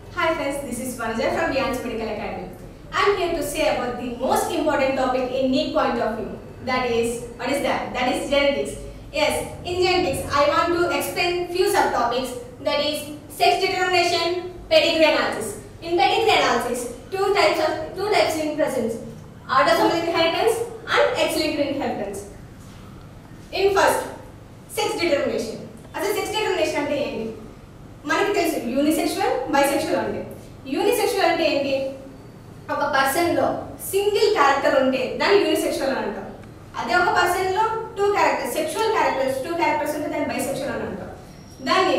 Hi friends, this is Vanaja from Beyond Medical Academy. I am here to say about the most important topic in NEET point of view. That is, what is that? That is genetics. Yes, in genetics, I want to explain few subtopics. That is, sex determination, pedigree analysis. In pedigree analysis, two types of two types in presence: autosomal inheritance and X-linked inheritance. In first sex determination అసలు sex determination అంటే ఏంటి మనకి తెలుసు unisexual bisexual అంటే unisexual అంటే ఏంటి ఒక పర్సన్లో single character ఉంటే దాన్ని యూనిసెక్షువల్ అని అంటాం అదే ఒక పర్సన్లో two characters sexual characters two characters ఉంటే దాన్ని బైసెక్షువల్ అని అంటాం దాన్ని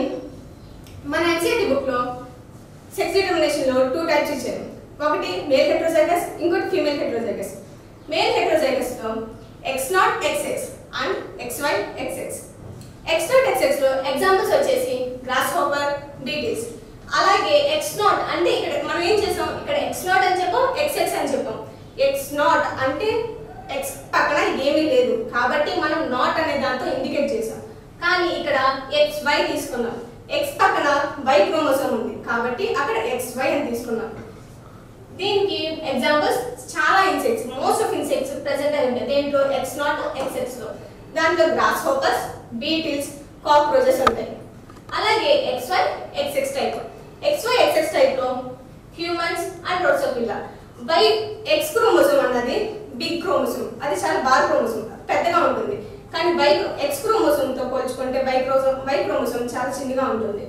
మన ఎన్సీఆర్టీ బుక్లో సెక్స్ డిటర్మినేషన్లో టూ టైప్స్ ఇచ్చారు ఒకటి మేల్ హెట్రోజైగస్ ఇంకోటి ఫీమేల్ హెట్రోజైగస్ మేల్ హెట్రోజైగస్లో X not X X and X Y X X X not ఎక్స్ఎక్స్లో ఎగ్జాంపుల్స్ వచ్చేసి గ్రాస్ హోపర్ బీటీస్ అలాగే ఎక్స్ నాట్ అంటే ఇక్కడ మనం ఏం చేసాం ఇక్కడ ఎక్స్ నాట్ అని చెప్పాం ఎక్స్ఎక్స్ అని చెప్పాం ఎక్స్ నాట్ అంటే ఎక్స్ పక్కన ఏమీ లేదు కాబట్టి మనం నాట్ అనే దాంతో ఇండికేట్ చేసాం కానీ ఇక్కడ ఎక్స్ వై తీసుకున్నాం ఎక్స్ పక్కన వై క్రోమోసోమ్ ఉంది కాబట్టి అక్కడ ఎక్స్ వై అని తీసుకున్నాం దీనికి ఎగ్జాంపుల్స్ చాలా insects most of insects present అయి ఉంటాయి దేంట్లో ఎక్స్ నాట్ ఎక్స్ఎక్స్ లో దాంట్లో గ్రాస్ హోపర్స్ బీటిల్స్ కాక్రోచెస్ ఉంటాయి అలాగే X Y X X type X Y X X type లో humans and Drosophila Y X chromosome అన్నది బిగ్ క్రోమోసోమ్ అది చాలా బార్ క్రోమోసోమ్ పెద్దగా ఉంటుంది కానీ వై ఎక్స్ క్రోమోసోమ్ తో పోల్చుకుంటే వై క్రోమోసోమ్ వై క్రోమోసోమ్ చాలా చిన్నగా ఉంటుంది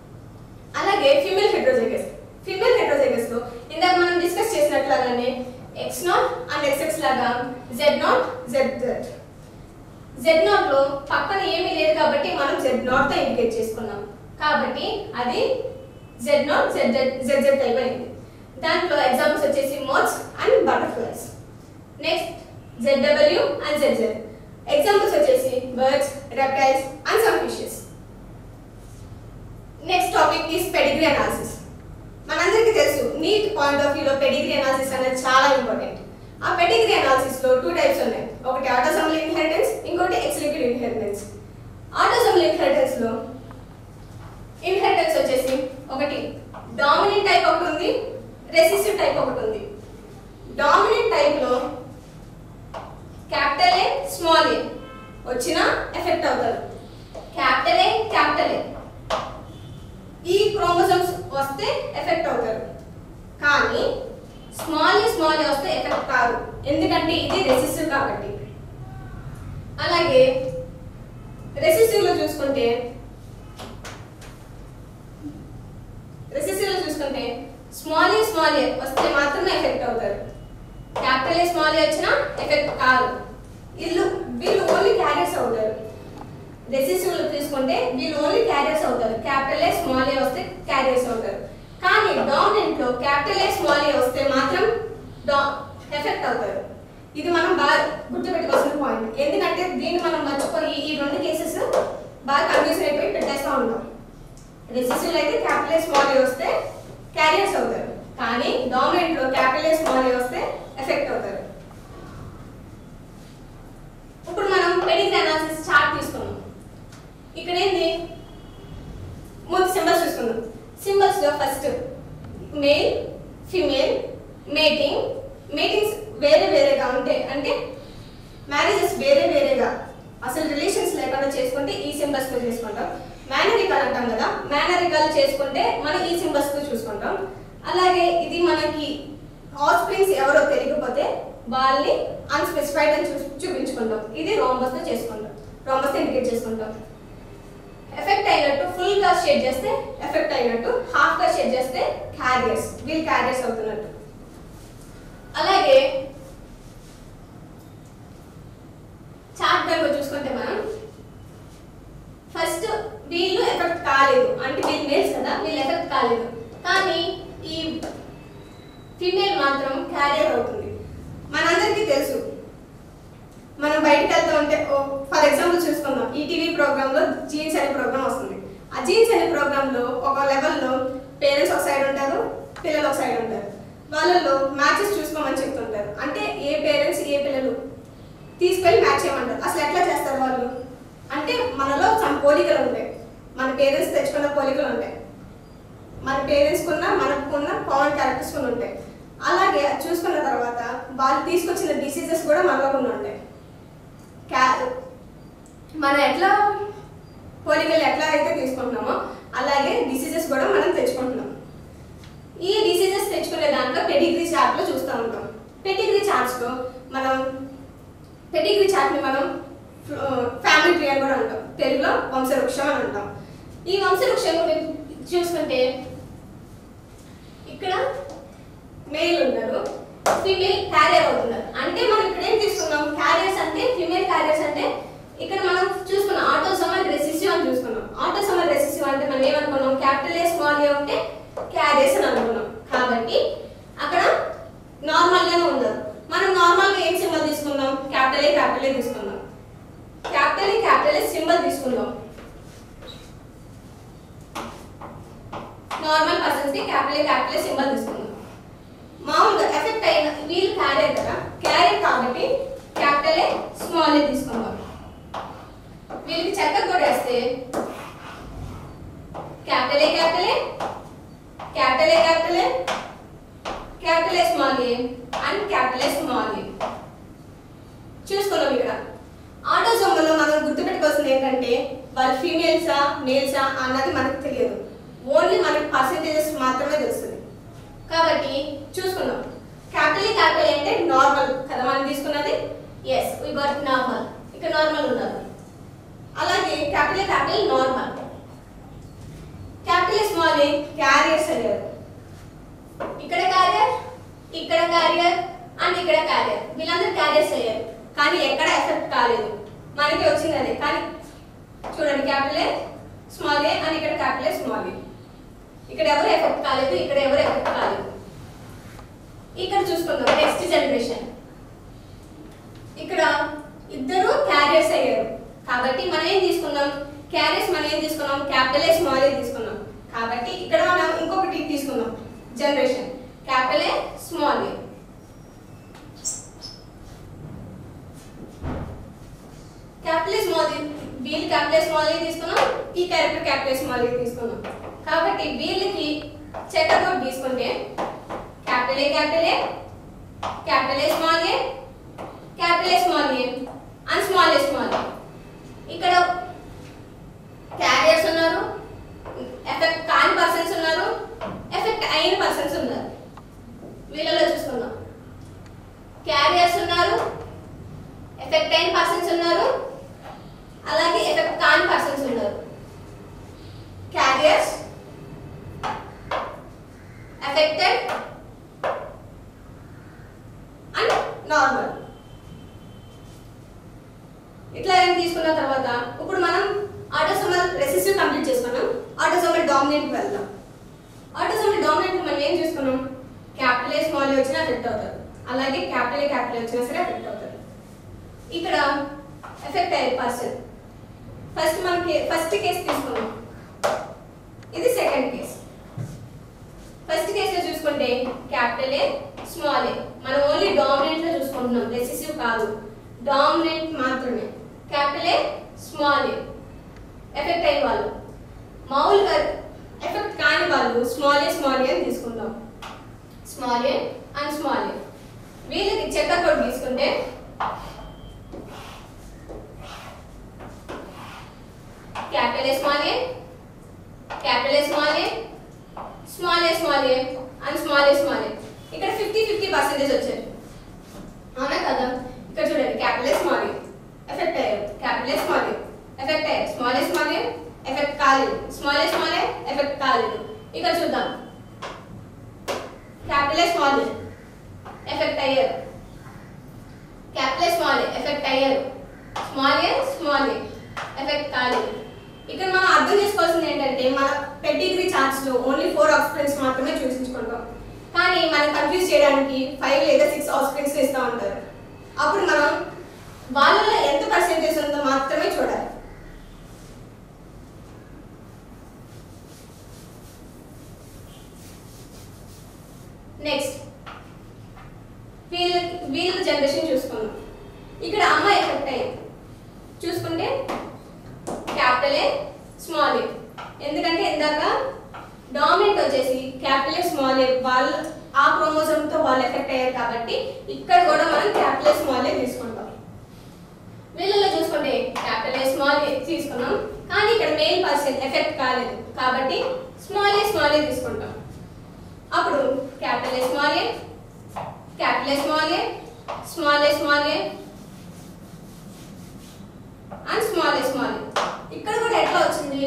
అలాగే ఫీమేల్ హెట్రోజైగస్ ఫీమేల్ హెట్రోజైగస్ లో ఇందాక మనం డిస్కస్ చేసినట్లాగానే ఎక్స్ నాట్ అండ్ ఎక్స్ఎక్స్ లాగా Z not Z Z Z not లో పక్కన ఏమీ లేదు కాబట్టి మనం జెడ్ నాట్ తో ఇండికేట్ చేసుకున్నాం కాబట్టి అది Z not Z Z Z Z type అయింది దాంట్లో ఎగ్జాంపుల్స్ వచ్చేసి moths and butterflies next Z W and Z Z examples వచ్చేసి birds reptiles and some fishes next topic is pedigree analysis మనందరికీ తెలుసు నీట్ పాయింట్ ఆఫ్ వ్యూలో pedigree analysis అనేది చాలా important ఆ పెడిగ్రీ అనాలిసిస్ లో టూ టైప్స్ ఉన్నాయి ఒకటి ఆటోసోమల్ ఇన్హెరిటెన్స్ ఇంకోటి X linked inheritance autosomal inheritance లో ఇన్హెరిటెన్స్ వచ్చేసి ఒకటి డామినెంట్ టైప్ ఒకటి ఉంది రెసిసివ్ టైప్ ఒకటి ఉంది డామినెంట్ టైప్ లో క్యాపిటల్ ఏ స్మాల్ ఏ వచ్చినా ఎఫెక్ట్ అవుతారు క్యాపిటల్ ఏ క్యాపిటల్ ఏ ఈ క్రోమోసోమ్స్ వస్తే ఎఫెక్ట్ అవుతారు కానీ స్మాల్ స్మాల్ వస్తే ఎఫెక్ట్ కాదు ఎందుకంటే ఇది రెసిసివ్ కాబట్టి అలాగే రెసిసివ్ లో చూసుకుంటే రెసిసివ్ లో చూసుకుంటే స్మాల్ స్మాల్ వస్తే మాత్రమే ఎఫెక్ట్ అవుతారు క్యాపిటల్ ఏ స్మాల్ వచ్చినా ఎఫెక్ట్ కాదు వీళ్ళు వీళ్ళు ఓన్లీ క్యారియర్స్ అవుతారు రెసిసివ్ లో తీసుకుంటే వీళ్ళు ఓన్లీ క్యారియర్స్ అవుతారు క్యాపిటల్ ఏ స్మాల్ ఏ వస్తే క్యారియర్స్ అవుతారు కానీ డామినెంట్ లో క్యాపిటల్ ఏ స్మాల్ ఏ వస్తే మాత్రం ఎఫెక్ట్ అవుతారు ఇది మనం బాగా గుర్తుపెట్టుకోవాల్సిన పాయింట్ ఎందుకంటే దీన్ని మనం మర్చిపోయి ఈ రెండు కేసెస్ బాగా కన్ఫ్యూజన్ అయిపోయి పెట్టేస్తూ ఉంటాం రెసిసివ్ అయితే క్యాపిటల్ ఏ స్మాల్ ఏ వస్తే క్యారియర్స్ అవుతారు కానీ డామినెంట్ లో క్యాపిటల్ ఏ స్మాల్ ఏ వస్తే ఎఫెక్ట్ అవుతారు ఇప్పుడు మనం పెడిగ్రీ అనాలిసిస్ చార్ట్ తీసుకున్నాం ఇక్కడ ఏంది మూడు సింబల్స్ చూసుకుందాం సింబల్స్ లో first male female mating matings వేరే వేరేగా ఉంటే అంటే మ్యారేజెస్ వేరే వేరేగా అసలు రిలేషన్స్ లేకుండా చేసుకుంటే ఈ సింబల్స్ తో చేసుకుంటాం మేనరికల్ అంటాం కదా మేనరికల్ చేసుకుంటే మనం ఈ సింబల్స్ తో చూసుకుంటాం అలాగే ఇది మనకి ఆఫ్ స్ప్రింగ్స్ ఎవరో తెలియకపోతే వాళ్ళని అన్స్పెసిఫైడ్ అని చూ చూపించుకుంటాం ఇది రోంబస్ తో చేసుకుంటాం రోంబస్ తో ఇండికేట్ చేసుకుంటాం ఎఫెక్ట్ అయినట్టు ఫుల్ గా షేడ్ చేస్తే ఎఫెక్ట్ అయినట్టు హాఫ్ గా షేడ్ చేస్తే క్యారియర్స్ వీల్ క్యారియర్స్ అవుతున్నట్టు అలాగే చార్ట్ కనుక చూసుకుంటే మనం ఫస్ట్ వీళ్ళు ఎఫెక్ట్ కాలేదు అంటే వీళ్ళు మేల్స్ కదా వీళ్ళు ఎఫెక్ట్ కాలేదు కానీ ఈ ఫిమేల్ మాత్రం క్యారియర్ అవుతుంది మనందరికీ తెలుసు మనం బయటకు వెళ్తూ ఉంటే ఫర్ ఎగ్జాంపుల్ చూసుకుందాం ఈటీవీ ప్రోగ్రామ్ లో జీన్స్ అనే ప్రోగ్రామ్ వస్తుంది ఆ జీన్స్ అనే ప్రోగ్రామ్ లో ఒక లెవెల్లో పేరెంట్స్ ఒక సైడ్ ఉంటారు పిల్లలు ఒక సైడ్ ఉంటారు వాళ్ళలో మ్యాచెస్ చూసుకోమని చెప్తుంటారు అంటే ఏ పేరెంట్స్ ఏ పిల్లలు తీసుకెళ్ళి మ్యాచ్ చేయమంటారు అసలు ఎట్లా చేస్తారు వాళ్ళు అంటే మనలో సమ్ పోలికలు ఉంటాయి మన పేరెంట్స్ తెచ్చుకున్న పోలికలు ఉంటాయి మన పేరెంట్స్ కున్న మనకున్న కామన్ క్యారెక్టర్స్ కొన్ని ఉంటాయి అలాగే అది చూసుకున్న తర్వాత వాళ్ళు తీసుకొచ్చిన డిసీజెస్ కూడా మనలో కొన్ని ఉంటాయి క్యా మనం ఎట్లా పోలికలు ఎట్లా అయితే తీసుకుంటున్నామో అలాగే డిసీజెస్ కూడా మనం తెచ్చుకుంటున్నాం ఈ డిసీజెస్ తెచ్చుకునే దాంట్లో పెడిగ్రీ చార్ట్లో చూస్తూ ఉంటాం పెడిగ్రీ చార్ట్స్లో మనం పెడిగ్రీ చార్ట్ని మనం ఫ్యామిలీ ట్రీ అని కూడా అంటాం తెలుగులో వంశవృక్షం అని అంటాం ఈ వంశవృక్షం గురించి చూసుకుంటే ఇక్కడ మేల్ ఉన్నారు ఫీమేల్ క్యారియర్ అవుతున్నారు అంటే మనం ఇక్కడ ఏం తీసుకున్నాం క్యారియర్స్ అంటే ఫీమేల్ క్యారియర్స్ అంటే ఇక్కడ మనం చూసుకున్నాం ఆటోసోమల్ రెసిసివ్ అని చూసుకున్నాం ఆటోసోమల్ రెసిసివ్ అంటే మనం ఏమనుకున్నాం క్యాపిటల్ ఏ స్మాల్ ఏ ఉంటే క్యారియర్స్ అని అనుకున్నాం కాబట్టి అక్కడ నార్మల్ గానే ఉన్నారు మనం నార్మల్ గా ఏం సింబల్ తీసుకుందాం క్యాపిటల్ ఏ క్యాపిటల్ ఏ తీసుకుందాం capital A capital A symbol తీసుకుందాం నార్మల్ పర్సన్స్ కి capital A capital A symbol తీసుకుందాం మామూలుగా ఎఫెక్ట్ అయిన వీళ్ళు క్యారియర్ కదా క్యారియర్ కాబట్టి క్యాపిటల్ ఏ స్మాల్ ఏ తీసుకుందాం వీళ్ళకి చక్కర్ కూడా వేస్తే capital A capital A capital A capital A capital A small A and capital A small A చూసుకున్నాం ఇక్కడ ఆటోసోమ్లో మనం గుర్తుపెట్టుకోవాల్సింది ఏంటంటే వాళ్ళు ఫీమేల్సా మేల్సా అన్నది మనకు తెలియదు ఓన్లీ మనకి పర్సెంటేజెస్ మాత్రమే తెలుస్తుంది కాబట్టి చూసుకుందాం క్యాపిటల్ క్యాపిటల్ అంటే నార్మల్ కదా మనం తీసుకున్నది ఎస్ వి గట్ నార్మల్ ఇక్కడ నార్మల్ ఉన్నారు అలాగే capital capital normal capital small A carriers అయ్యారు ఇక్కడ క్యారియర్ ఇక్కడ క్యారియర్ అండ్ ఇక్కడ క్యారియర్ వీళ్ళందరూ క్యారియర్స్ అయ్యారు కానీ ఎక్కడ ఎఫెక్ట్ కాలేదు మనకి వచ్చింది అదే కానీ చూడండి capital A small A and ఇక్కడ క్యాపిటల్ ఏ స్మాల్ ఏ ఇక్కడ ఎవరు ఎఫెక్ట్ కాలేదు ఇక్కడ ఎవరు ఎఫెక్ట్ కాలేదు ఇక్కడ చూసుకుందాం నెక్స్ట్ జనరేషన్ ఇక్కడ ఇద్దరు క్యారియర్స్ అయ్యారు కాబట్టి మనం ఏం తీసుకున్నాం క్యారియర్స్ మనం ఏం తీసుకున్నాం క్యాపిటల్ ఏ స్మాల్ ఏ తీసుకున్నాం కాబట్టి ఇక్కడ మనం ఇంకొకటి తీసుకున్నాం generation capital A small A capital small వీళ్ళు క్యాపిటల్ స్మాల్ ఏ తీసుకున్నాం ఈ క్యారెక్టర్ క్యాపిటల్ స్మాల్ ఏ తీసుకున్నాం కాబట్టి వీళ్ళకి చెక్క బోర్డ్ తీసుకుంటే capital A capital A capital A small A capital A small A and small A small A ఇక్కడ carriers ఉన్నారు effect కాని పర్సన్స్ ఉన్నారు ఎఫెక్ట్ అయిన పర్సన్స్ ఉన్నారు వీళ్ళలో చూసుకుందాం క్యారియర్స్ ఉన్నారు ఎఫెక్ట్ అయిన పర్సన్స్ ఉన్నారు అలాగే ఎఫెక్ట్ కాని పర్సన్స్ ఉన్నారు క్యారియర్స్ ఎఫెక్టెడ్ అండ్ నార్మల్ ఇట్లా ఏం తీసుకున్న తర్వాత ఇప్పుడు మనం ఆటోసోమల్ రెసిసివ్ కంప్లీట్ చేసుకున్నాం ఆటోసోమల్ డామినెంట్ వెళ్దాం ఆటోసోమల్ డామినెంట్ మనం ఏం చేసుకున్నాం క్యాపిటల్ ఏ స్మాల్ ఏ వచ్చినా ఎఫెక్ట్ అవుతారు అలాగే క్యాపిటల్ ఏ క్యాపిటల్ వచ్చినా సరే ఎఫెక్ట్ అవుతారు ఇక్కడ ఎఫెక్ట్ అయ్యే పర్సన్ ఫస్ట్ మనకి ఫస్ట్ కేసు తీసుకున్నాం ఇది సెకండ్ కేస్ ఫస్ట్ కేసులో చూసుకుంటే క్యాపిటల్ ఏ స్మాల్ ఏ మనం ఓన్లీ డామినెంట్ లో చూసుకుంటున్నాం రెసిసివ్ కాదు డామినెంట్ మాత్రమే capital A small A effect అయిన వాళ్ళు మామూలుగా ఎఫెక్ట్ కాని వాళ్ళు స్మాల్ ఏ స్మాల్ ఏ అని తీసుకుందాం small A and small A వీళ్ళకి చెక్క కోడ్ తీసుకుంటే capital A small A capital A small A small A small A and small A small A ఇక్కడ ఫిఫ్టీ ఫిఫ్టీ పర్సెంటేజ్ వచ్చాయి అవునా కదా ఇక్కడ చూడండి capital A small A effect అయ్యారు capital A small A effect అయ్యారు small A small A effect కాలేదు small A small A effect కాలేదు ఇక్కడ చూద్దాం capital A small A effect అయ్యారు capital A small A effect అయ్యారు small A small A effect కాలేదు ఇక్కడ మనం అర్థం చేసుకోవాల్సింది ఏంటంటే మన పెడిగ్రీ చార్ట్స్ లో ఓన్లీ ఫోర్ ఆప్షన్స్ మాత్రమే చూపించుకుంటాం కానీ మనం కన్ఫ్యూజ్ చేయడానికి ఫైవ్ లేదా సిక్స్ ఆప్షన్స్ ఇస్తూ ఉంటారు అప్పుడు మనం వాళ్ళలో ఎంత పర్సెంటేజ్ ఉందో మాత్రమే చూడాలి నెక్స్ట్ వీళ్ళ వీళ్ళ జనరేషన్ చూసుకున్నాం ఇక్కడ అమ్మ ఎఫెక్ట్ అయ్యింది చూసుకుంటే క్యాపిటల్ ఏ స్మాల్ ఏ ఎందుకంటే ఇందాక డామినెంట్ వచ్చేసి క్యాపిటల్ స్మాల్ ఏ వాళ్ళు ఆ క్రోమోజోమ్ తో వాళ్ళు ఎఫెక్ట్ అయ్యారు కాబట్టి ఇక్కడ కూడా మనం క్యాపిటల్ స్మాల్ ఏ తీసుకుంటాం వీళ్ళలో చూసుకుంటే క్యాపిటల్ స్మాల్ ఏ తీసుకున్నాం కానీ ఇక్కడ మెయిన్ పర్సన్ ఎఫెక్ట్ కాలేదు కాబట్టి స్మాల్ ఏ స్మాల్ ఏ తీసుకుంటాం అప్పుడు capital small A capital small A small A small A and small A small A ఇక్కడ కూడా ఎట్లా వచ్చింది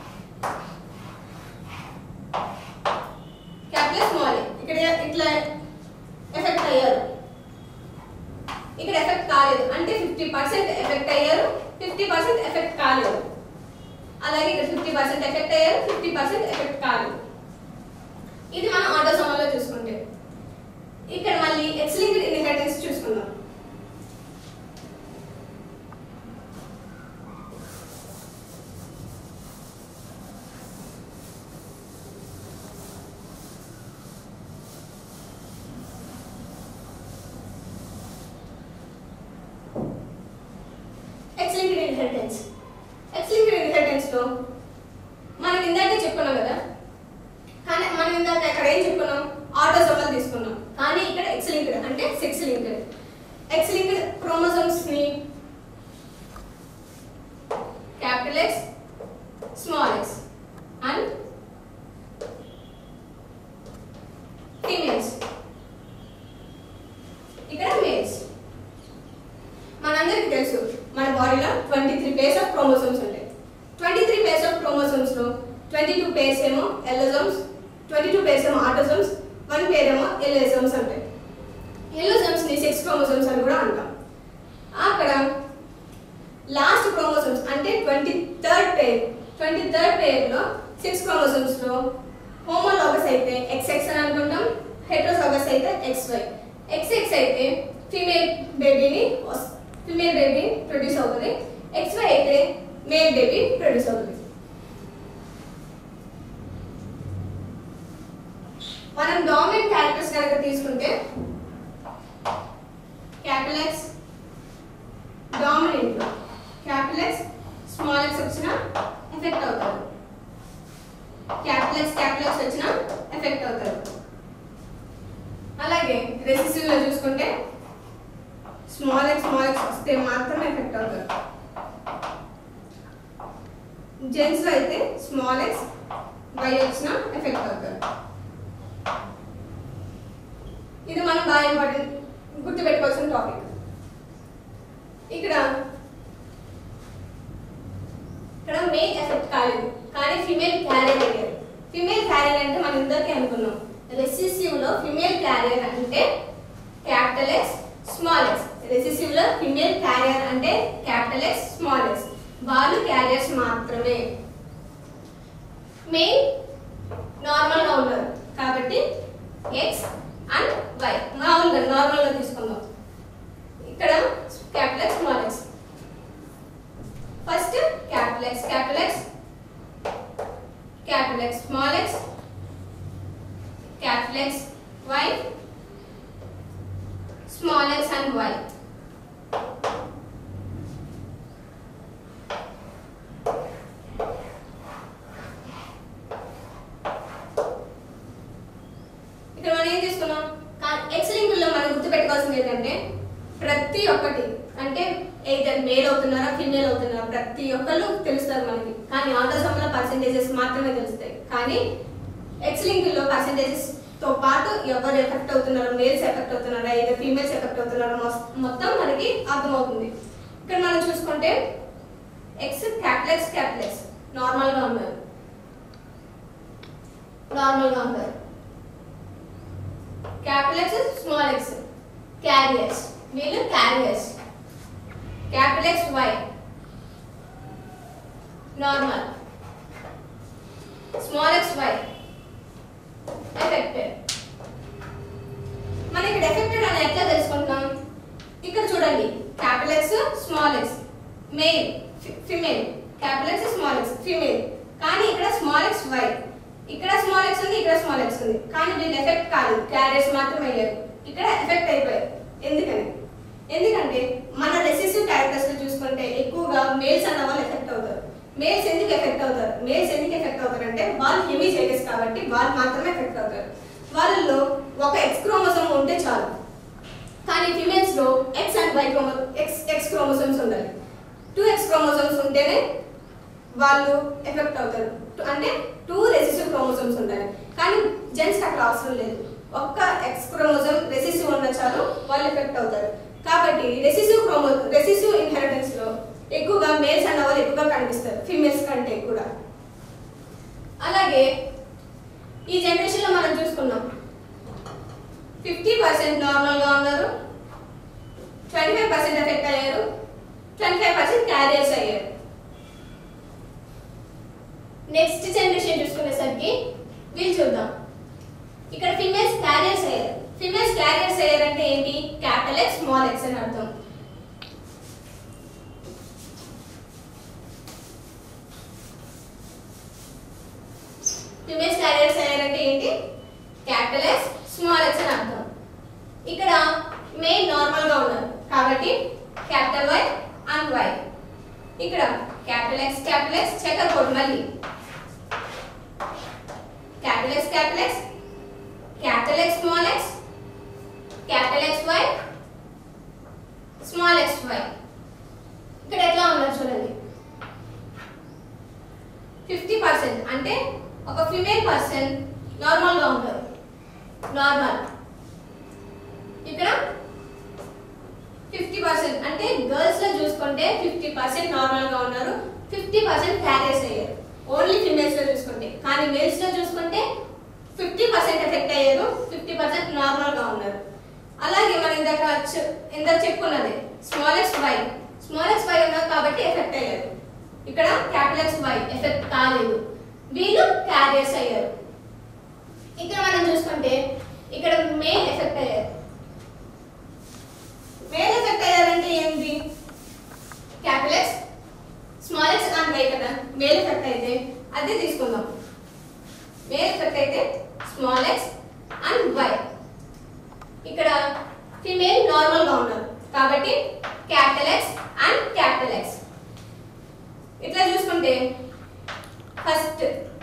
క్యాపిటల్ స్మాల్ ఏ ఇక్కడ ఇట్లా ఎఫెక్ట్ అయ్యారు ఇక్కడ ఎఫెక్ట్ కాలేదు అంటే ఫిఫ్టీ పర్సెంట్ ఎఫెక్ట్ అయ్యారు ఫిఫ్టీ పర్సెంట్ ఎఫెక్ట్ కాలేదు అలాగే ఇక్కడ ఫిఫ్టీ పర్సెంట్ ఎఫెక్ట్ అయ్యారు ఫిఫ్టీ పర్సెంట్ ఎఫెక్ట్ కాలేదు ఇది మనం ఆటోసోమల్లో చూసుకుంటే ఇక్కడ మళ్ళీ ఎక్స్ లింక్డ్ ఇన్హెరిటెన్స్ చూసుకుందాం X linked inheritance X linked inheritance లో మనం ఇందాకే చెప్పుకున్నాం కదా కానీ మనం ఇందాక ఇక్కడ ఏం చెప్పుకున్నాం ఆటోసోమల్ తీసుకున్నాం కానీ ఇక్కడ ఎక్స్ లింక్డ్ అంటే sex linked X linked chromosomes ని capital X small X and females ఇక్కడ మేల్స్ మనందరికీ తెలుసు మన బాడీలో twenty three pairs of chromosomes ఉంటాయి twenty three pairs of chromosomes లో ట్వంటీ టూ పేర్స్ ఏమో ఎల్లోజోమ్స్ ట్వంటీ టూ పేర్స్ ఏమో ఆటోజోమ్స్ వన్ పేర్ ఏమో ఎల్లోజోమ్స్ ఉంటాయి ఎల్లోజోమ్స్ ని సెక్స్ క్రోమోసోమ్స్ అని కూడా అంటాం అక్కడ లాస్ట్ క్రోమోసోమ్స్ అంటే twenty third pair twenty third పేర్లో సిక్స్ క్రోమోసోమ్స్ లో హోమోలాగస్ అయితే ఎక్స్ఎక్స్ అని అనుకుంటాం హెట్రోసాగస్ అయితే ఎక్స్వై ఎక్స్ఎక్స్ అయితే ఫీమేల్ బేబీని ఫీమేల్ బేబీ ప్రొడ్యూస్ అవుతుంది ఎక్స్వై అయితే మేల్ బేబీ ప్రొడ్యూస్ అవుతుంది మనం డామినెంట్ క్యారెక్టర్స్ కనుక తీసుకుంటే capital X dominant capital X small X వచ్చిన ఎఫెక్ట్ అవుతారు క్యాపిటల్ ఎక్స్ క్యాపిటల్ ఎక్స్ వచ్చిన ఎఫెక్ట్ అవుతారు అలాగే రెసిసివ్ లో చూసుకుంటే స్మాల్ ఎక్స్ స్మాల్ ఎక్స్ వస్తే మాత్రమే ఎఫెక్ట్ అవుతారు జెంట్స్ లో అయితే స్మాల్ ఎక్స్ వై వచ్చిన ఎఫెక్ట్ అవుతారు ఇది మనం బాగా ఇంపార్టెంట్ గుర్తుపెట్టుకోవాల్సిన టాపిక్ ఇక్కడ ఇక్కడ మేల్ ఎఫెక్ట్ కాలేదు కానీ ఫిమేల్ క్యారియర్ అయ్యారు ఫిమేల్ క్యారియర్ అంటే మనం ఇందాకే అనుకున్నాం రెసిసివ్ లో ఫిమేల్ క్యారియర్ అంటే capital X small X recessive లో ఫిమేల్ క్యారియర్ అంటే క్యాపిటల్ ఎక్స్ స్మాల్ ఎక్స్ వాళ్ళు క్యారియర్స్ మాత్రమే మెయిన్ నార్మల్ గా ఉన్నారు కాబట్టి ఎక్స్ అండ్ వై మామూలుగా నార్మల్ గా తీసుకుందాం ఇక్కడ capital X small X first capital X capital X capital X small X capital X Y small X and Y ఇక్కడ మనం ఏం తీసుకున్నాం ఎక్స్ లింకుల్లో మనం గుర్తుపెట్టుకోవాల్సింది ఏంటంటే ప్రతి ఒక్కటి అంటే ఏదైనా మేల్ అవుతున్నారా ఫీమేల్ అవుతున్నారా ప్రతి ఒక్కళ్ళు తెలుస్తారు మనకి కానీ ఆటోసోమ్లో పర్సెంటేజెస్ మాత్రమే తెలుస్తాయి కానీ ఎక్స్ లింకుల్లో పర్సెంటేజెస్ తో పాటు ఎవరు ఎఫెక్ట్ అవుతున్నారో మేల్స్ ఎఫెక్ట్ అవుతున్నారా ఏదో ఫీమేల్స్ ఎఫెక్ట్ అవుతున్నారో మొస్- మొత్తం మనకి అర్థమవుతుంది ఇక్కడ మనం చూసుకుంటే ఎక్స్ క్యాపిటల్స్ క్యాపిటల్స్ నార్మల్ గా ఉన్నారు నార్మల్ గా ఉన్నారు capital X small X carriers వీళ్ళు carriers capital X Y normal small X Y affected మనం ఇక్కడ ఎఫెక్టెడ్ అని ఎట్లా తెలుసుకుంటున్నాం ఇక్కడ చూడండి capital X small X male female capital X small X female కానీ ఇక్కడ స్మాల్ ఎక్స్ వై ఇక్కడ స్మాల్ ఎక్స్ ఉంది ఇక్కడ స్మాల్ ఎక్స్ ఉంది కానీ వీళ్ళు ఎఫెక్ట్ కాదు క్యారియర్స్ మాత్రమే అయ్యారు ఇక్కడ ఎఫెక్ట్ అయిపోయారు ఎందుకని ఎందుకంటే మన రెసెసివ్ క్యారెక్టర్స్ లో చూసుకుంటే ఎక్కువగా మేల్స్ అన్న వాళ్ళు ఎఫెక్ట్ అవుతారు మేల్స్ ఎందుకు ఎఫెక్ట్ అవుతారు మేల్స్ ఎందుకు ఎఫెక్ట్ అవుతారు అంటే వాళ్ళు హెవీ చేయలేస్ కాబట్టి వాళ్ళు మాత్రమే ఎఫెక్ట్ అవుతారు వాళ్ళల్లో ఒక ఎక్స్ క్రోమోసోమ్ ఉంటే చాలు కానీ ఫిమేల్స్ లో X and Y chromo X X chromosomes ఉండాలి టూ ఎక్స్ క్రోమోసోమ్స్ ఉంటేనే వాళ్ళు ఎఫెక్ట్ అవుతారు టు- అంటే టూ రెసిసివ్ క్రోమోసోమ్స్ ఉండాలి కానీ జెంట్స్కి అట్లా అవసరం లేదు ఒక్క ఎక్స్ క్రోమోసోమ్ రెసిసివ్ ఉన్న చాలు వాళ్ళు ఎఫెక్ట్ అవుతారు కాబట్టి రెసిసివ్ క్రోమో రెసిసివ్ ఇన్హెరిటెన్స్ లో ఎక్కువగా మేల్స్ అన్న వాళ్ళు ఎక్కువగా కనిపిస్తారు ఫీమేల్స్ కంటే కూడా అలాగే ఈ జనరేషన్ లో మనం చూసుకున్నాం ఫిఫ్టీ పర్సెంట్ నార్మల్ గా ఉన్నారు ట్వంటీ ఫైవ్ పర్సెంట్ ఎఫెక్ట్ అయ్యారు ట్వంటీ ఫైవ్ పర్సెంట్ క్యారియర్స్ అయ్యారు నెక్స్ట్ జనరేషన్ చూసుకునేసరికి వీళ్ళు చూద్దాం ఇక్కడ ఫిమేల్స్ క్యారియర్స్ అయ్యారు ఫిమేల్స్ క్యారియర్స్ అయ్యారంటే ఏంటి క్యాపిటల్ ఎక్స్ స్మాల్ ఎక్స్ అని అర్థం ఫిమేల్స్ క్యారియర్స్ అయ్యారంటే ఏంటి క్యాపిటల్ ఎక్స్ స్మాల్ ఎక్స్ అని అర్థం ఇక్కడ మెయిన్ నార్మల్ గా ఉన్నారు కాబట్టి క్యాపిటల్ వై అండ్ వై ఇక్కడ capital X capital X checker కోడ్ మళ్ళీ capital X capital X capital X small x capital X y small x y ఇక్కడ ఎట్లా ఉన్నారు చూడండి ఫిఫ్టీ పర్సెంట్ అంటే ఒక ఫిమేల్ పర్సన్ నార్మల్ గా ఉంటారు నార్మల్ ఇక్కడ ఫిఫ్టీ పర్సెంట్ అంటే గర్ల్స్ లో చూసుకుంటే ఫిఫ్టీ పర్సెంట్ నార్మల్ గా ఉన్నారు ఫిఫ్టీ పర్సెంట్ క్యారియర్స్ అయ్యారు ఓన్లీ ఫిమేల్స్ లో చూసుకుంటే కానీ మేల్స్ లో చూసుకుంటే ఫిఫ్టీ పర్సెంట్ ఎఫెక్ట్ అయ్యారు ఫిఫ్టీ పర్సెంట్ నార్మల్ గా ఉన్నారు అలాగే మనం ఇందాక చె- ఇందాక చెప్పుకున్నది small X Y small X Y ఉన్నారు కాబట్టి ఎఫెక్ట్ అయ్యారు ఇక్కడ క్యాపిటల్ ఎక్స్ వై ఎఫెక్ట్ కాలేదు వీళ్ళు క్యారియర్స్ అయ్యారు ఇక్కడ మనం చూసుకుంటే ఇక్కడ మేల్ ఎఫెక్ట్ అయ్యారు మేల్ ఎఫెక్ట్ అయ్యారంటే ఏంటి capital X small X and Y కదా మేల్ ఎఫెక్ట్ అయితే అదే తీసుకుందాం మేల్ ఎఫెక్ట్ అయితే స్మాల్ ఎక్స్ అండ్ వై ఇక్కడ ఫిమేల్ నార్మల్ గా ఉన్నారు కాబట్టి capital X and capital X ఇట్లా చూసుకుంటే first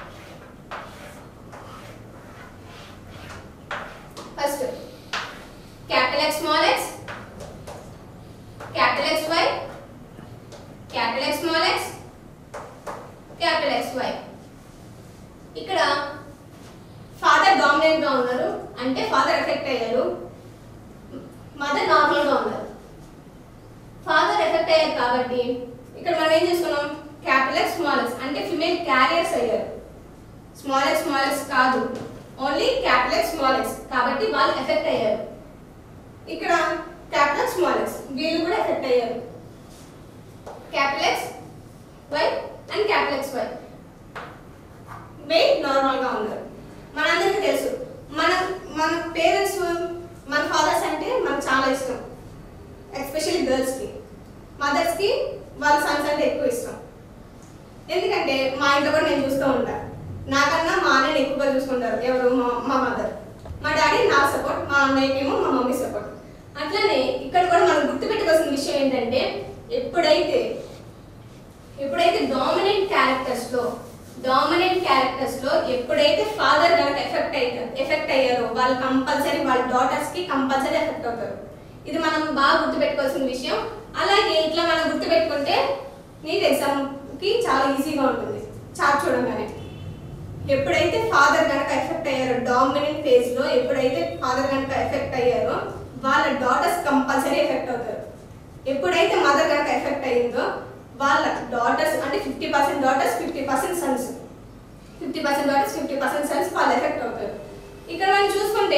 first capital X small X capital X Y capital X small X capital X Y ఇక్కడ ఫాదర్ డామినెంట్ గా ఉన్నారు అంటే ఫాదర్ ఎఫెక్ట్ అయ్యారు మదర్ నార్మల్ గా ఉన్నారు ఫాదర్ ఎఫెక్ట్ అయ్యారు కాబట్టి ఇక్కడ మనం ఏం చేసుకున్నాం క్యాపిటల్ ఎక్స్ స్మాల్ ఎక్స్ అంటే ఫిమేల్ క్యారియర్స్ అయ్యారు స్మాల్ ఎక్స్ స్మాల్ ఎక్స్ కాదు only capital X small X కాబట్టి వాళ్ళు ఎఫెక్ట్ అయ్యారు ఇక్కడ క్యాపిటల్ ఎక్స్ స్మాల్ ఎక్స్ వీళ్ళు కూడా ఎఫెక్ట్ అయ్యారు capital X Y and capital X Y wait normal గా ఉన్నారు మనందరికీ తెలుసు మన మన పేరెంట్స్ మన ఫాదర్స్ అంటే మనకు చాలా ఇష్టం ఎస్పెషల్లీ గర్ల్స్ కి మదర్స్ కి వాళ్ళ సన్స్ అంటే ఎక్కువ ఇష్టం ఎందుకంటే మా ఇంట్లో కూడా నేను చూస్తూ ఉంటా నాకన్నా మా అన్నని ఎక్కువగా చూసుకుంటారు ఎవరు మా మా మదర్ మా డాడీ నా సపోర్ట్ మా అన్నయ్యకేమో మా మమ్మీ సపోర్ట్ అట్లనే ఇక్కడ కూడా మనం గుర్తుపెట్టుకోవాల్సిన విషయం ఏంటంటే ఎప్పుడైతే ఎప్పుడైతే డామినెంట్ క్యారెక్టర్స్ లో డామినెంట్ క్యారెక్టర్స్ లో ఎప్పుడైతే ఫాదర్ కనుక ఎఫెక్ట్ అయ్యారు ఎఫెక్ట్ అయ్యారో వాళ్ళు కంపల్సరీ వాళ్ళ డాటర్స్ కి కంపల్సరీ ఎఫెక్ట్ అవుతారు ఇది మనం బాగా గుర్తుపెట్టుకోవాల్సిన విషయం అలాగే ఇట్లా మనం గుర్తుపెట్టుకుంటే నీట్ ఎగ్జామ్ కి చాలా ఈజీగా ఉంటుంది చార్ట్ చూడంగానే ఎప్పుడైతే ఫాదర్ కనుక ఎఫెక్ట్ అయ్యారో డామినెంట్ ఫేజ్ లో ఎప్పుడైతే ఫాదర్ కనుక ఎఫెక్ట్ అయ్యారో వాళ్ళ డాటర్స్ కంపల్సరీ ఎఫెక్ట్ అవుతారు ఎప్పుడైతే మదర్ కనుక ఎఫెక్ట్ అయ్యిందో వాళ్ళ డాటర్స్ అంటే fifty percent daughters fifty percent sons fifty percent daughters fifty percent sons వాళ్ళు ఎఫెక్ట్ అవుతారు ఇక్కడ మనం చూసుకుంటే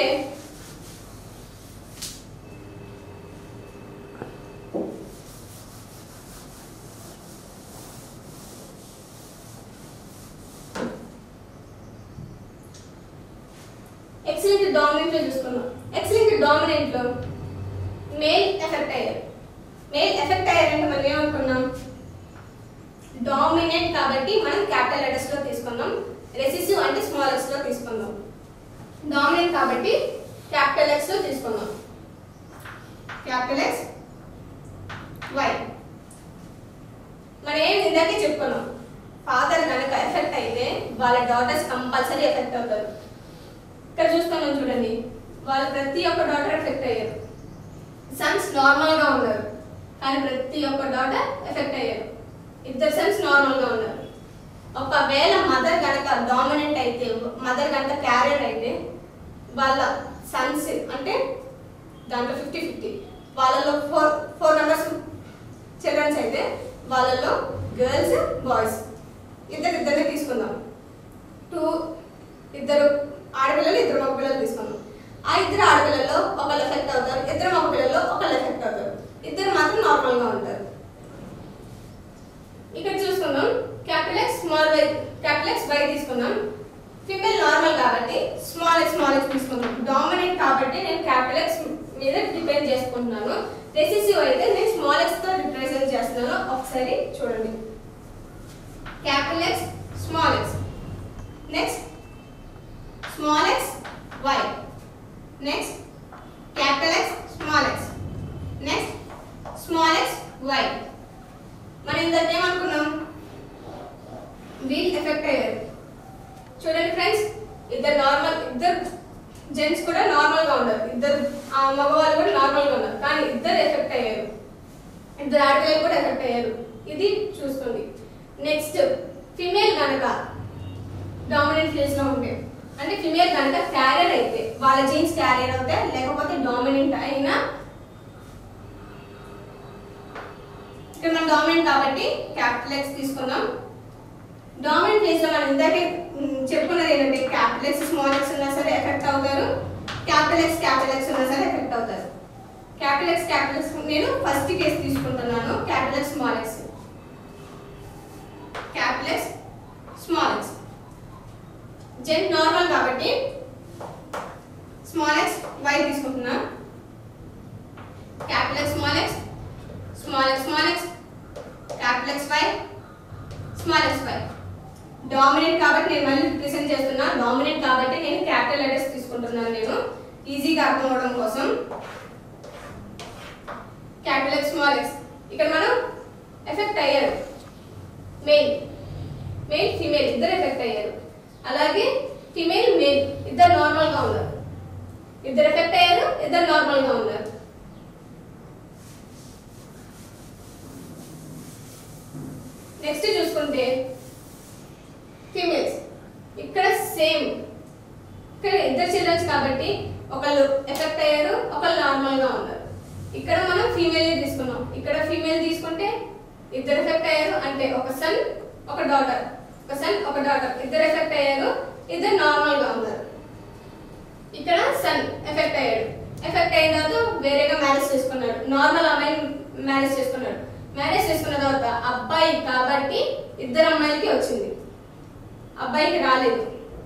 ఎక్సలెంట్ డామినెంట్ లో చూసుకున్నాం ఎక్సలెంట్ డామినెంట్ లో మేల్ ఎఫెక్ట్ అయ్యారు మేల్ ఎఫెక్ట్ అయ్యారంటే మనం ఏమనుకున్నాం డామినెంట్ కాబట్టి మనం క్యాపిటల్ లెటర్స్ లో తీసుకున్నాం రెసిసివ్ అంటే స్మాల్ ఎక్స్ లో తీసుకున్నాం డామినెంట్ కాబట్టి క్యాపిటల్ ఎక్స్ లో తీసుకున్నాం క్యాపిటల్ ఎక్స్ వై మనం ఏం ఇందాకే చెప్పుకున్నాం వాళ్ళ డాటర్స్ కంపల్సరీ ఎఫెక్ట్ అవుతారు ఇక్కడ చూస్తున్నాం చూడండి వాళ్ళ ప్రతి ఒక్క డాటర్ ఎఫెక్ట్ అయ్యారు సన్స్ నార్మల్గా ఉన్నారు కానీ ప్రతి ఒక్క డాటర్ ఎఫెక్ట్ అయ్యారు ఇద్దరు సన్స్ నార్మల్గా ఉన్నారు ఒకవేళ మదర్ కనుక డామినెంట్ అయితే మదర్ కనుక క్యారియర్ అయితే వాళ్ళ సన్స్ అంటే దాంట్లో ఫిఫ్టీ ఫిఫ్టీ వాళ్ళలో ఫోర్ ఫోర్ మెంబర్స్ చిల్డ్రన్స్ అయితే వాళ్ళలో గర్ల్స్ బాయ్స్ ఇద్దరు ఇద్దరిని తీసుకుందాం టూ ఇద్దరు ఆడపిల్లలు ఇద్దరు మగపిల్లలు తీసుకుందాం ఆ ఇద్దరు ఆడపిల్లల్లో ఒకళ్ళు ఎఫెక్ట్ అవుతారు ఇద్దరు మగపిల్లల్లో ఒకళ్ళు ఎఫెక్ట్ అవుతారు ఇద్దరు మాత్రం నార్మల్గా ఉంటారు ఇక్కడ చూసుకుందాం capital X small Y capital X Y తీసుకుందాం ఫిమేల్ నార్మల్ కాబట్టి స్మాల్ ఎక్స్ స్మాల్ ఎక్స్ తీసుకుందాం డామినెంట్ కాబట్టి నేను క్యాపిటల్ ఎక్స్ మీద డిపెండ్ చేసుకుంటున్నాను రెసిసివ్ అయితే నేను స్మాల్ ఎక్స్ తో రిప్రజెంట్ చేస్తున్నాను ఒకసారి చూడండి capital X small X next small X Y next capital X small X next small X Y మనం ఇంతకు ఏమనుకున్నాం వీల్ ఎఫెక్ట్ అయ్యారు చూడండి ఫ్రెండ్స్ ఇద్దరు నార్మల్ ఇద్దరు జెంట్స్ కూడా నార్మల్ గా ఉన్నారు ఇద్దరు ఆ మగవాళ్ళు కూడా నార్మల్ గా ఉన్నారు కానీ ఇద్దరు ఎఫెక్ట్ అయ్యారు ఇద్దరు ఆడపిల్లలు కూడా ఎఫెక్ట్ అయ్యారు ఇది చూసుకోండి నెక్స్ట్ ఫిమేల్ కనుక డామినెంట్ ఫేజ్ లో ఉంటే అంటే ఫిమేల్ కనుక క్యారియర్ అయితే వాళ్ళ జీన్స్ క్యారియర్ అవుతే లేకపోతే డామినెంట్ అయినా ఇక్కడ మనం డామినెంట్ కాబట్టి క్యాపిటల్ ఎక్స్ తీసుకుందాం డామినెంట్ ఫేజ్ లో మనం ఇందాకే మ్, చెప్పుకున్నది ఏంటంటే క్యాపిటల్ ఎక్స్ స్మాల్ ఎక్స్ ఉన్నా సరే ఎఫెక్ట్ అవుతారు క్యాపిటల్ ఎక్స్ క్యాపిటల్ ఎక్స్ ఉన్నా సరే ఎఫెక్ట్ అవుతారు క్యాపిటల్ ఎక్స్ క్యాపిటల్ ఎక్స్ నేను ఫస్ట్ కేసు తీసుకుంటున్నాను capital X small X capital X small X gent normal కాబట్టి స్మాల్ ఎక్స్ వై తీసుకుంటున్నా capital X small X small X small X capital X Y small X Y dominant కాబట్టి నేను మళ్ళీ present చేస్తున్నా dominant కాబట్టి నేను capital letters తీసుకుంటున్నాను నేను ఈజీగా అర్థం అవడం కోసం క్యాపిటల్ ఎక్స్ స్మాల్ ఎక్స్ ఇక్కడ మనం ఎఫెక్ట్ అయ్యారు మెయిల్ మెయిల్ ఫీమేల్ ఇద్దరు ఎఫెక్ట్ అయ్యారు అలాగే ఫీమేల్ మేల్ ఇద్దరు నార్మల్ గా ఉన్నారు ఇద్దరు ఎఫెక్ట్ అయ్యారు ఇద్దరు నార్మల్ గా ఉన్నారు నెక్స్ట్ చూసుకుంటే ఫీమేల్స్ ఇక్కడ సేమ్ ఇక్కడ ఇద్దరు చిల్డ్రన్స్ కాబట్టి ఒకళ్ళు ఎఫెక్ట్ అయ్యారు ఒకళ్ళు నార్మల్ గా ఉన్నారు ఇక్కడ మనం ఫీమేల్ తీసుకున్నాం ఇక్కడ ఫీమేల్ తీసుకుంటే ఇద్దరు ఎఫెక్ట్ అయ్యారు అంటే ఒక సన్ ఒక డాటర్ ఒక సన్ ఒక డాటర్ ఇద్దరు ఎఫెక్ట్ అయ్యారు ఇద్దరు నార్మల్ గా ఉన్నారు ఇక్కడ సన్ ఎఫెక్ట్ అయ్యాడు ఎఫెక్ట్ అయిన తర్వాత వేరేగా మ్యారేజ్ చేసుకున్నాడు నార్మల్ అమ్మాయిని మ్యారేజ్ చేసుకున్నాడు మ్యారేజ్ చేసుకున్న తర్వాత అబ్బాయి కాబట్టి ఇద్దరు అమ్మాయిలకి వచ్చింది అబ్బాయికి రాలేదు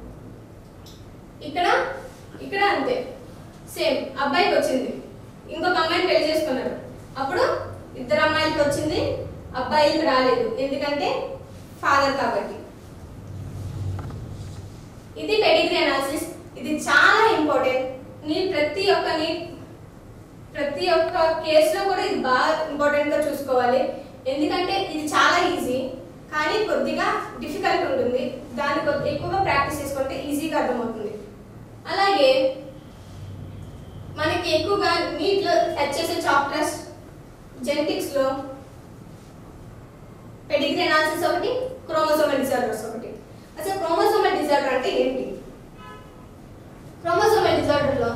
ఇక్కడ ఇక్కడ అంతే సేమ్ అబ్బాయికి వచ్చింది ఇంకొక అమ్మాయిని పెళ్లి చేసుకున్నాడు అప్పుడు ఇద్దరు అమ్మాయిలకి వచ్చింది అబ్బాయికి రాలేదు ఎందుకంటే ఫాదర్ కాబట్టి ఇది పెడిగ్రీ అనాలిసిస్ ఇది చాలా ఇంపార్టెంట్ నీ ప్రతి ఒక్క నీ ప్రతి ఒక్క కేసులో కూడా ఇది బాగా ఇంపార్టెంట్ గా చూసుకోవాలి ఎందుకంటే ఇది చాలా ఈజీ కానీ కొద్దిగా డిఫికల్ట్ ఉంటుంది దాన్ని కొద్ది ఎక్కువగా ప్రాక్టీస్ చేసుకుంటే ఈజీగా అర్థమవుతుంది అలాగే మనకి ఎక్కువగా నీట్లో టచ్ చేసే చాప్టర్స్ జెనెటిక్స్ లో పెడిగ్రీ అనాలిసిస్ ఒకటి క్రోమోసోమల్ డిజార్డర్స్ ఒకటి అసలు క్రోమోసోమల్ డిజార్డర్ అంటే ఏంటి క్రోమోసోమల్ డిజార్డర్ లో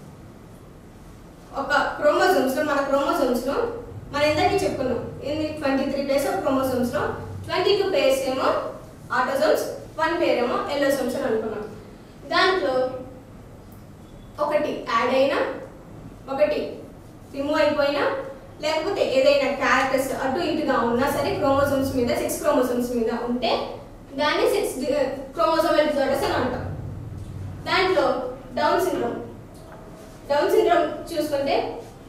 ఒక క్రోమోజోమ్స్ లో మన క్రోమోజోమ్స్ లో మనం ఇందాక చెప్పుకున్నాం ఎన్ని twenty three pairs of chromosomes లో ట్వంటీ టూ పేర్స్ ఏమో ఆటోజోమ్స్ వన్ పేర్ ఏమో ఎల్లోసోమ్స్ అని అనుకున్నాం దాంట్లో ఒకటి యాడ్ అయినా ఒకటి రిమూవ్ అయిపోయినా లేకపోతే ఏదైనా క్యారెక్టర్స్ అటు ఇటుగా ఉన్నా సరే క్రోమోజోమ్స్ మీద సిక్స్ క్రోమోజోమ్స్ మీద ఉంటే దాన్ని సిక్స్ క్రోమోజోమల్ డిజార్డర్స్ అని అంటాం దాంట్లో డౌన్ సిండ్రోమ్ డౌన్ సిండ్రోమ్ చూసుకుంటే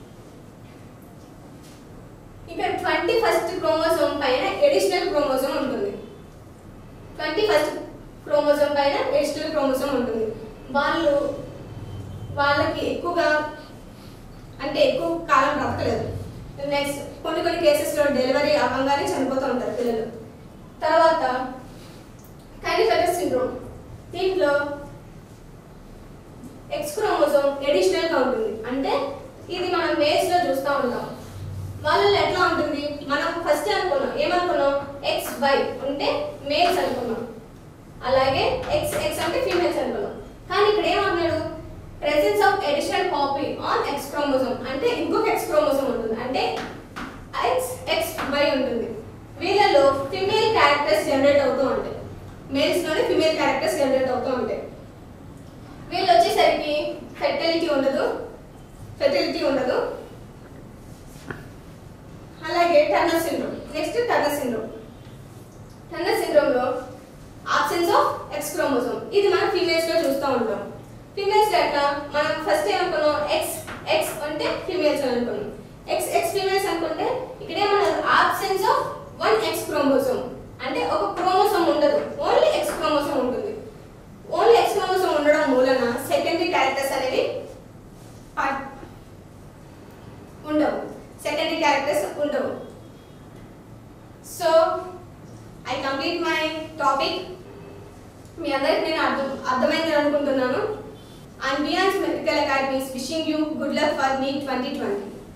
ఇక్కడ ట్వంటీ ఫస్ట్ క్రోమోజోమ్ పైన ఎడిషనల్ క్రోమోజోమ్ ఉంటుంది ట్వంటీ ఫస్ట్ క్రోమోజోమ్ పైన ఎడిషనల్ క్రోమోజోమ్ ఉంటుంది వాళ్ళు వాళ్ళకి ఎక్కువగా అంటే ఎక్కువ కాలం బ్రతకలేదు నెక్స్ట్ కొన్ని కొన్ని కేసెస్లో డెలివరీ అవ్వగానే చనిపోతూ ఉంటారు పిల్లలు తర్వాత కైనిఫెరస్ సిండ్రోమ్ వై ఉంటే మేల్స్ అనుకున్నాం అలాగే ఎక్స్ ఎక్స్ అంటే ఫీమేల్స్ అనుకున్నాం కానీ ఇక్కడ ఏమన్నాడు presence of additional copy on X chromosome అంటే ఇంకొక ఎక్స్ క్రోమోజోమ్ ఉంటుంది అంటే ఎక్స్ ఎక్స్ వై ఉంటుంది వీళ్ళలో ఫిమేల్ క్యారెక్టర్స్ జనరేట్ అవుతూ ఉంటాయి మేల్స్ లోనే ఫిమేల్ క్యారెక్టర్స్ జనరేట్ అవుతూ ఉంటాయి వీళ్ళు వచ్చేసరికి ఫెర్టిలిటీ ఉండదు ఫెర్టిలిటీ ఉండదు అలాగే Turner syndrome next Turner syndrome Turner syndrome లో ఆబ్సెన్స్ ఆఫ్ ఎక్స్ క్రోమోజోమ్ ఇది మనం ఫీమేల్స్ లో చూస్తూ ఉంటాం ఫీమేల్స్ లో ఎట్లా మనం ఫస్ట్ ఏమనుకున్నాం ఎక్స్ ఎక్స్ అంటే ఫీమేల్స్ అని అనుకున్నాం ఎక్స్ ఎక్స్ ఫీమేల్స్ అనుకుంటే ఇక్కడ ఏమన్నారు absence of one X chromosome అంటే ఒక క్రోమోజోమ్ ఉండదు ఓన్లీ ఎక్స్ క్రోమోజోమ్ ఉంటుంది ఓన్లీ ఎక్స్ క్రోమోజోమ్ ఉండడం మూలన సెకండరీ క్యారెక్టర్స్ అనేవి పా- ఉండవు సెకండరీ క్యారెక్టర్స్ ఉండవు so I complete my topic మీ అందరికి నేను అర్థం అర్థమైంది అనుకుంటున్నాను అండ్ బియాన్స్ medical academies wishing you good luck for me twenty twenty